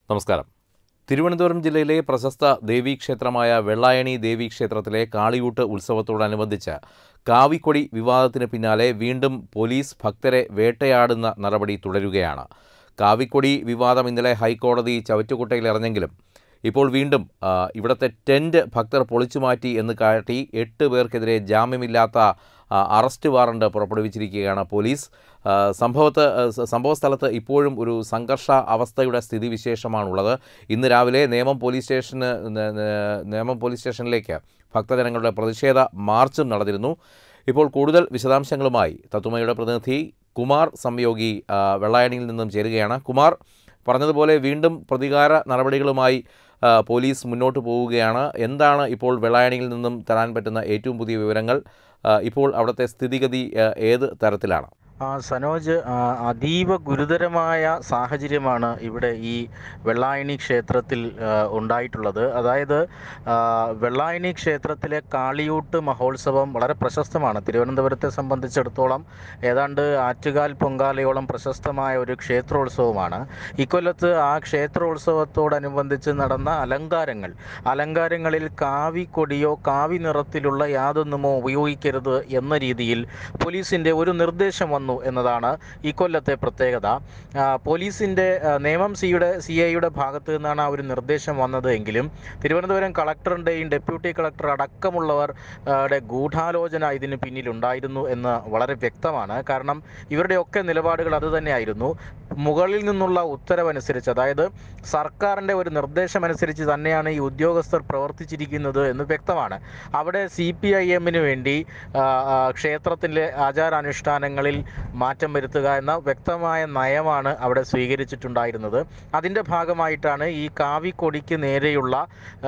നമസ്കാരം തിരുവനന്തപുരം ജില്ലയിലെ പ്രശസ്ത ദേവീക്ഷേത്രമായ വെള്ളായണി ദേവീക്ഷേത്രത്തിലെ കാളിയൂട്ട് ഉത്സവത്തോടനുബന്ധിച്ച് കാവിക്കൊടി വിവാദത്തിന് പിന്നാലെ വീണ്ടും പോലീസ് ഭക്തരെ വേട്ടയാടുന്ന നടപടി തുടരുകയാണ് കാവിക്കൊടി വിവാദം ഇന്നലെ ഹൈക്കോടതി ചവറ്റുകുട്ടയിൽ ഇറഞ്ഞെങ്കിലും ഇപ്പോൾ വീണ്ടും ആ, ഇവിടുത്തെ ടെൻറ്റ് ഭക്തർ പൊളിച്ചുമാറ്റി എന്ന് കാട്ടി എട്ട് പേർക്കെതിരെ ജാമ്യമില്ലാത്ത ആ, അറസ്റ്റ് വാറണ്ട് പുറപ്പെടുവിച്ചിരിക്കുകയാണ് പോലീസ് ആ, സംഭവത്ത് ആ, സ- സംഭവ സ്ഥലത്ത് ഇപ്പോഴും ഒരു സംഘർഷ അവസ്ഥയുടെ സ്ഥിതിവിശേഷമാണുള്ളത് ഇന്ന് രാവിലെ നേമം പോലീസ് സ്റ്റേഷന് ന- ന- നേമം പോലീസ് സ്റ്റേഷനിലേക്ക് ഭക്തജനങ്ങളുടെ പ്രതിഷേധ മാർച്ചും നടന്നിരുന്നു ഇപ്പോൾ കൂടുതൽ വിശദാംശങ്ങളുമായി തത്തുമയുടെ പ്രതിനിധി കുമാർ സംയോഗി ആ, വെള്ളായണിയിൽ നിന്നും ചേരുകയാണ് കുമാർ പറഞ്ഞതുപോലെ വീണ്ടും പ്രതികാര നടപടികളുമായി ആ, പോലീസ് മുന്നോട്ട് പോവുകയാണ് എന്താണ് ഇപ്പോൾ വെള്ളായണിയിൽ നിന്നും തരാൻ പറ്റുന്ന ഏറ്റവും പുതിയ വിവരങ്ങൾ ആ, ഇപ്പോൾ അവിടുത്തെ സ്ഥിതിഗതി ആ, ഏത് തരത്തിലാണ് ആ, സനോജ് ആ, അതീവ ഗുരുതരമായ സാഹചര്യമാണ് ഇവിടെ ഈ വെള്ളായണി ക്ഷേത്രത്തിൽ ആ, ഉണ്ടായിട്ടുള്ളത് അതായത് ആ, വെള്ളായണി ക്ഷേത്രത്തിലെ കാളിയൂട്ട് മഹോത്സവം വളരെ പ്രശസ്തമാണ് തിരുവനന്തപുരത്തെ സംബന്ധിച്ചിടത്തോളം ഏതാണ്ട് ആറ്റുകാൽ പൊങ്കാലയോളം പ്രശസ്തമായ ഒരു ക്ഷേത്രോത്സവമാണ് ഇക്കൊല്ലത്ത് ആ ക്ഷേത്രോത്സവത്തോടനുബന്ധിച്ച് നടന്ന അലങ്കാരങ്ങൾ അലങ്കാരങ്ങളിൽ കാവി കൊടിയോ കാവി നിറത്തിലുള്ള യാതൊന്നുമോ ഉപയോഗിക്കരുത് എന്ന രീതിയിൽ പോലീസിൻ്റെ ഒരു നിർദ്ദേശം വന്നു എന്നതാണ് ഈ കൊല്ലത്തെ പ്രത്യേകത ആ, പോലീസിൻ്റെ ആ, നേമം സിയുടെ സി ഐയുടെ ഭാഗത്തു നിന്നാണ് ആ ഒരു നിർദ്ദേശം വന്നത് എങ്കിലും തിരുവനന്തപുരം കളക്ടറിൻ്റെയും ഡെപ്യൂട്ടി കളക്ടർ അടക്കമുള്ളവർ ആ, ടെ ഗൂഢാലോചന ഇതിന് പിന്നിലുണ്ടായിരുന്നു എന്ന് വളരെ വ്യക്തമാണ് കാരണം ഇവരുടെയൊക്കെ നിലപാടുകൾ അതുതന്നെയായിരുന്നു മുകളിൽ നിന്നുള്ള ഉത്തരവനുസരിച്ച് അതായത് സർക്കാരിൻ്റെ ഒരു നിർദ്ദേശമനുസരിച്ച് തന്നെയാണ് ഈ ഉദ്യോഗസ്ഥർ പ്രവർത്തിച്ചിരിക്കുന്നത് എന്ന് വ്യക്തമാണ് അവിടെ സി പി ഐ എമ്മിന് വേണ്ടി ആ, ആ, ക്ഷേത്രത്തിലെ ആചാരാനുഷ്ഠാനങ്ങളിൽ മാറ്റം വരുത്തുക എന്ന വ്യക്തമായ നയമാണ് അവിടെ സ്വീകരിച്ചിട്ടുണ്ടായിരുന്നത് അതിൻ്റെ ഭാഗമായിട്ടാണ് ഈ കാവിക്കൊടിക്ക് നേരെയുള്ള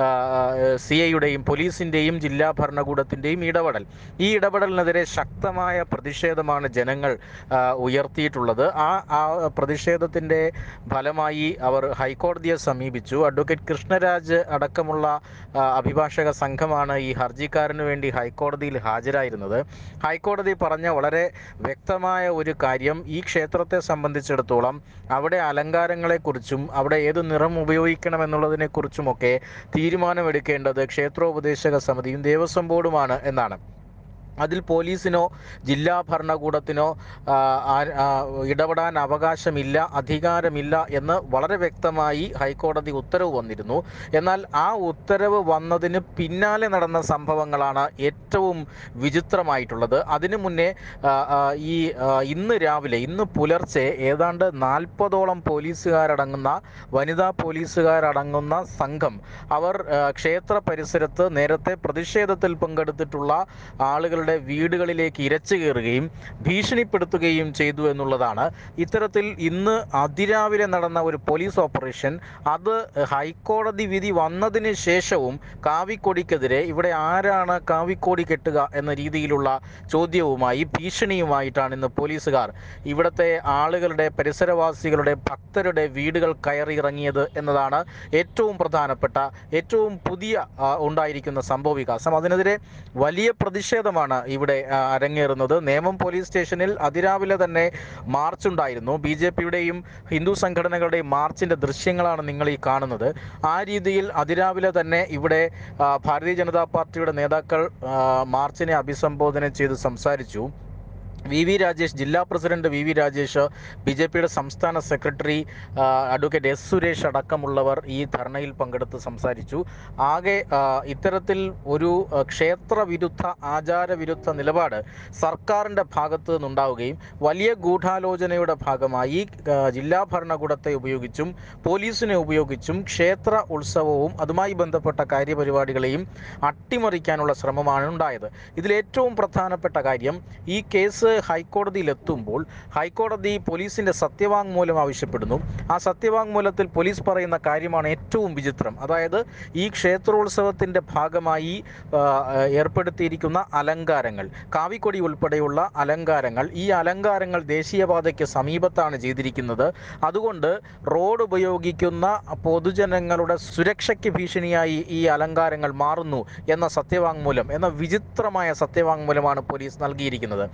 സി ഐയുടെയും പോലീസിൻ്റെയും ജില്ലാ ഭരണകൂടത്തിൻ്റെയും ഇടപെടൽ ഈ ഇടപെടലിനെതിരെ ശക്തമായ പ്രതിഷേധമാണ് ജനങ്ങൾ ആ, ഉയർത്തിയിട്ടുള്ളത് ആ ആ പ്രതിഷേധത്തിൻ്റെ ഫലമായി അവർ ഹൈക്കോടതിയെ സമീപിച്ചു അഡ്വക്കേറ്റ് കൃഷ്ണരാജ് അടക്കമുള്ള ആ, അഭിഭാഷക സംഘമാണ് ഈ ഹർജിക്കാരന് വേണ്ടി ഹൈക്കോടതിയിൽ ഹാജരായിരുന്നത് ഹൈക്കോടതി പറഞ്ഞ വളരെ വ്യക്തമായ ഒരു കാര്യം ഈ ക്ഷേത്രത്തെ സംബന്ധിച്ചിടത്തോളം അവിടെ അലങ്കാരങ്ങളെക്കുറിച്ചും അവിടെ ഏത് നിറം ഉപയോഗിക്കണം എന്നുള്ളതിനെക്കുറിച്ചുമൊക്കെ തീരുമാനമെടുക്കേണ്ടത് ക്ഷേത്രോപദേശക സമിതിയും ദേവസ്വം ബോർഡുമാണ് എന്നാണ് അതിൽ പോലീസിനോ ജില്ലാ ഭരണകൂടത്തിനോ ആ, ആ- ആ, ഇടപെടാൻ അവകാശമില്ല അധികാരമില്ല എന്ന് വളരെ വ്യക്തമായി ഹൈക്കോടതി ഉത്തരവ് വന്നിരുന്നു എന്നാൽ ആ ഉത്തരവ് വന്നതിന് പിന്നാലെ നടന്ന സംഭവങ്ങളാണ് ഏറ്റവും വിചിത്രമായിട്ടുള്ളത് അതിനു മുന്നേ ആ, ആ, ഈ ആ, ഇന്ന് രാവിലെ ഇന്ന് പുലർച്ചെ ഏതാണ്ട് നാൽപ്പതോളം പോലീസുകാരടങ്ങുന്ന വനിതാ പോലീസുകാരടങ്ങുന്ന സംഘം അവർ ആ, ക്ഷേത്ര പരിസരത്ത് നേരത്തെ പ്രതിഷേധത്തിൽ പങ്കെടുത്തിട്ടുള്ള ആളുകളുടെ വീടുകളിലേക്ക് ഇരച്ചു കയറുകയും ഭീഷണിപ്പെടുത്തുകയും ചെയ്തു എന്നുള്ളതാണ് ഇത്തരത്തിൽ ഇന്ന് അതിരാവിലെ നടന്ന ഒരു പോലീസ് ഓപ്പറേഷൻ അത് ഹൈക്കോടതി വിധി വന്നതിന് ശേഷവും കാവിക്കൊടിക്കെതിരെ ഇവിടെ ആരാണ് കാവിക്കൊടി കെട്ടുക എന്ന രീതിയിലുള്ള ചോദ്യവുമായി ഭീഷണിയുമായിട്ടാണ് ഇന്ന് പോലീസുകാർ ഇവിടുത്തെ ആളുകളുടെ പരിസരവാസികളുടെ ഭക്തരുടെ വീടുകൾ കയറി ഇറങ്ങിയത് എന്നതാണ് ഏറ്റവും പ്രധാനപ്പെട്ട ഏറ്റവും പുതിയ ആ, ഉണ്ടായിരിക്കുന്ന സംഭവ വികാസം അതിനെതിരെ വലിയ പ്രതിഷേധമാണ് ഇവിടെ ആ, അരങ്ങേറുന്നത് നേമം പോലീസ് സ്റ്റേഷനിൽ അതിരാവിലെ തന്നെ മാർച്ച് ഉണ്ടായിരുന്നു ബി ജെ പിയുടെയും ഹിന്ദു സംഘടനകളുടെയും മാർച്ചിന്റെ ദൃശ്യങ്ങളാണ് നിങ്ങൾ ഈ കാണുന്നത് ആ രീതിയിൽ അതിരാവിലെ തന്നെ ഇവിടെ ആ, ഭാരതീയ ജനതാ പാർട്ടിയുടെ നേതാക്കൾ ആ, മാർച്ചിനെ അഭിസംബോധന ചെയ്ത് സംസാരിച്ചു വി വി രാജേഷ് ജില്ലാ president V V Rajesh B J പിയുടെ സംസ്ഥാന സെക്രട്ടറി ആ, അഡ്വക്കേറ്റ് എസ് സുരേഷ് അടക്കമുള്ളവർ ഈ ധർണയിൽ പങ്കെടുത്ത് സംസാരിച്ചു ആകെ ആ, ഇത്തരത്തിൽ ഒരു ആ, ക്ഷേത്രവിരുദ്ധ ആചാരവിരുദ്ധ നിലപാട് സർക്കാരിൻ്റെ ഭാഗത്തു നിന്നുണ്ടാവുകയും വലിയ ഗൂഢാലോചനയുടെ ഭാഗമായി ആ, ജില്ലാ ഭരണകൂടത്തെ ഉപയോഗിച്ചും പോലീസിനെ ഉപയോഗിച്ചും ക്ഷേത്ര ഉത്സവവും അതുമായി ബന്ധപ്പെട്ട കാര്യപരിപാടികളെയും അട്ടിമറിക്കാനുള്ള ശ്രമമാണ് ഉണ്ടായത് ഇതിൽ ഏറ്റവും പ്രധാനപ്പെട്ട കാര്യം ഈ കേസ് ഹൈക്കോടതിയിൽ എത്തുമ്പോൾ ഹൈക്കോടതി പോലീസിന്റെ സത്യവാങ്മൂലം ആവശ്യപ്പെടുന്നു ആ സത്യവാങ്മൂലത്തിൽ പോലീസ് പറയുന്ന കാര്യമാണ് ഏറ്റവും വിചിത്രം അതായത് ഈ ക്ഷേത്രോത്സവത്തിന്റെ ഭാഗമായി ആ, ഏർപ്പെടുത്തിയിരിക്കുന്ന അലങ്കാരങ്ങൾ കാവിക്കൊടി ഉൾപ്പെടെയുള്ള അലങ്കാരങ്ങൾ ഈ അലങ്കാരങ്ങൾ ദേശീയപാതയ്ക്ക് സമീപത്താണ് ചെയ്തിരിക്കുന്നത് അതുകൊണ്ട് റോഡ് ഉപയോഗിക്കുന്ന പൊതുജനങ്ങളുടെ സുരക്ഷയ്ക്ക് ഭീഷണിയായി ഈ അലങ്കാരങ്ങൾ മാറുന്നു എന്ന സത്യവാങ്മൂലം എന്ന വിചിത്രമായ സത്യവാങ്മൂലമാണ് പോലീസ് നൽകിയിരിക്കുന്നത് നമുക്ക്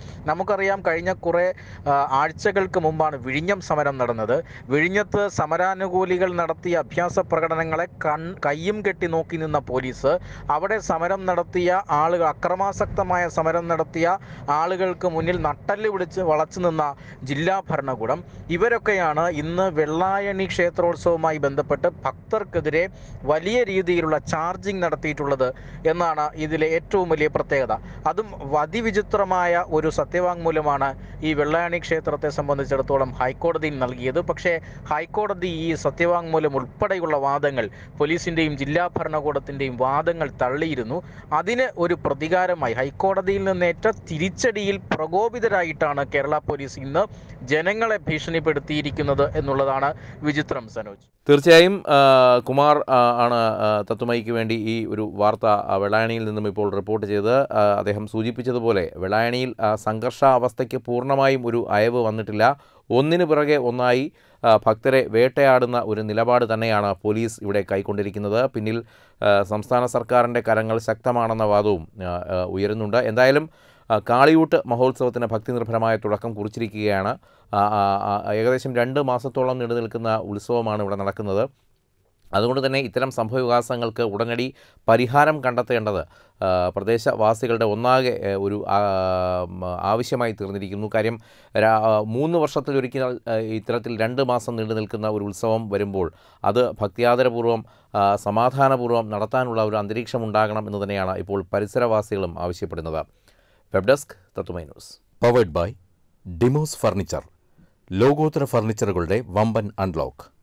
നമുക്കറിയാം കഴിഞ്ഞ കുറേ ആ, ആഴ്ചകൾക്ക് മുമ്പാണ് വിഴിഞ്ഞം സമരം നടന്നത് വിഴിഞ്ഞത്ത് സമരാനുകൂലികൾ നടത്തിയ അഭ്യാസ പ്രകടനങ്ങളെ കൺ കയ്യും കെട്ടി നോക്കി നിന്ന പോലീസ് അവിടെ സമരം നടത്തിയ ആളുകൾ അക്രമാസക്തമായ സമരം നടത്തിയ ആളുകൾക്ക് മുന്നിൽ നട്ടല് പിടിച്ച് വളച്ചു നിന്ന ജില്ലാ ഭരണകൂടം ഇവരൊക്കെയാണ് ഇന്ന് വെള്ളായണി ക്ഷേത്രോത്സവവുമായി ബന്ധപ്പെട്ട് ഭക്തർക്കെതിരെ വലിയ രീതിയിലുള്ള ചാർജിങ് നടത്തിയിട്ടുള്ളത് എന്നാണ് ഇതിലെ ഏറ്റവും വലിയ പ്രത്യേകത അതും അതിവിചിത്രമായ ഒരു സത്യവാങ്മൂലമാണ് ഈ വെള്ളായണി ക്ഷേത്രത്തെ സംബന്ധിച്ചിടത്തോളം ഹൈക്കോടതിയിൽ നൽകിയത് പക്ഷേ ഹൈക്കോടതി ഈ സത്യവാങ്മൂലം ഉൾപ്പെടെയുള്ള വാദങ്ങൾ പോലീസിൻ്റെയും ജില്ലാ ഭരണകൂടത്തിൻ്റെയും വാദങ്ങൾ തള്ളിയിരുന്നു അതിന് ഒരു പ്രതികാരമായി ഹൈക്കോടതിയിൽ നിന്നേറ്റ തിരിച്ചടിയിൽ പ്രകോപിതരായിട്ടാണ് കേരള പോലീസ് ഇന്ന് ജനങ്ങളെ ഭീഷണിപ്പെടുത്തിയിരിക്കുന്നത് എന്നുള്ളതാണ് വിചിത്രം സനോജ് തീർച്ചയായും ആ, കുമാർ ആ, ആണ് ആ, തത്വമയിക്ക് വേണ്ടി ഈ ഒരു വാർത്ത ആ, വെള്ളായണിയിൽ നിന്നും ഇപ്പോൾ റിപ്പോർട്ട് ചെയ്ത് ആ, അദ്ദേഹം സൂചിപ്പിച്ചതുപോലെ വെള്ളായണിയിൽ ആ, സംഘർഷാവസ്ഥയ്ക്ക് പൂർണ്ണമായും ഒരു അയവ് വന്നിട്ടില്ല ഒന്നിനു പിറകെ ഒന്നായി ആ, ഭക്തരെ വേട്ടയാടുന്ന ഒരു നിലപാട് തന്നെയാണ് പോലീസ് ഇവിടെ കൈക്കൊണ്ടിരിക്കുന്നത് പിന്നിൽ ആ, സംസ്ഥാന സർക്കാരിൻ്റെ കരങ്ങൾ ശക്തമാണെന്ന വാദവും ആ, ആ, ഉയരുന്നുണ്ട് എന്തായാലും ആ, കാളിയൂട്ട് മഹോത്സവത്തിന് ഭക്തിനിർഭരമായ തുടക്കം കുറിച്ചിരിക്കുകയാണ് ആ, ആ, ആ, ഏകദേശം രണ്ട് മാസത്തോളം നീണ്ടു നിൽക്കുന്ന ഉത്സവമാണ് ഇവിടെ നടക്കുന്നത് അതുകൊണ്ട് തന്നെ ഇത്തരം സംഭവവികാസങ്ങൾക്ക് ഉടനടി പരിഹാരം കണ്ടെത്തേണ്ടത് ആ, പ്രദേശവാസികളുടെ ഒന്നാകെ ഏ, ഒരു ആ, മ, ആവശ്യമായി തീർന്നിരിക്കുന്നു കാര്യം രാ- മൂന്ന് വർഷത്തിലൊരിക്കൽ ആ, ഇത്തരത്തിൽ രണ്ട് മാസം നീണ്ടു നിൽക്കുന്ന ഒരു ഉത്സവം വരുമ്പോൾ അത് ഭക്തിയാദരപൂർവ്വം ആ, സമാധാനപൂർവ്വം നടത്താനുള്ള ഒരു അന്തരീക്ഷം ഉണ്ടാകണം എന്ന് തന്നെയാണ് ഇപ്പോൾ പരിസരവാസികളും ആവശ്യപ്പെടുന്നത് വെബ് ഡെസ്ക് തത്തുമൈ news powered by Demos furniture ലോകോത്തര ഫർണിച്ചറുകളുടെ വമ്പൻ അൺലോക്ക്